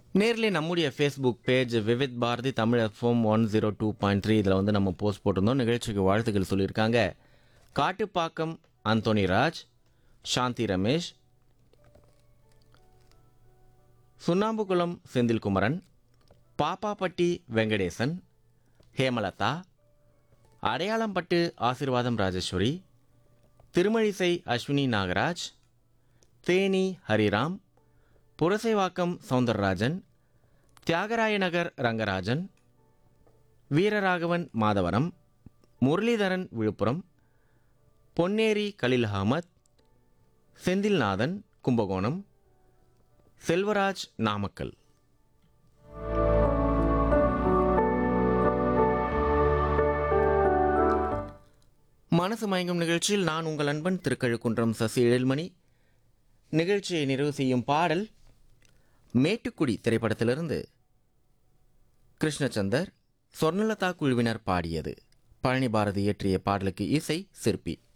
நேர்லயே நம்முடைய Facebook page Vividh Bharati Tamil FM one zero two point three இதில் வந்து நம்ம போஸ்ட் போட்டிருந்தோம் நிகழ்ச்சிக்கு வாழ்த்துக்கள் சொல்லியிருக்காங்க காட்டுப்பாக்கம் அந்தோனி ராஜ் சாந்தி ரமேஷ் சுண்ணாம்புக்குளம் செந்தில்குமரன் பாப்பாப்பட்டி வெங்கடேசன் ஹேமலதா அடையாளம்பட்டு ஆசீர்வாதம் ராஜேஸ்வரி திருமழிசை அஸ்வினி நாகராஜ் தேனி ஹரிராம் புரசைவாக்கம் சவுந்தரராஜன் தியாகராய நகர் ரங்கராஜன் வீரராகவன் மாதவரம் முரளிதரன் விழுப்புரம் பொன்னேரி கலில் அகமத் செந்தில்நாதன் கும்பகோணம் செல்வராஜ் நாமக்கல் மனசு மயங்கும் நிகழ்ச்சியில் நான் உங்கள் அன்பன் திருக்கழுக்குன்றம் சசி எழில்மணி நிகழ்ச்சியை நிறைவு செய்யும் பாடல் மேட்டுக்குடி திரைப்படத்திலிருந்து கிருஷ்ணச்சந்தர் சொர்ணலதா குழுவினர் பாடியது பழனி பாரதி இயற்றிய பாடலுக்கு இசை சிற்பி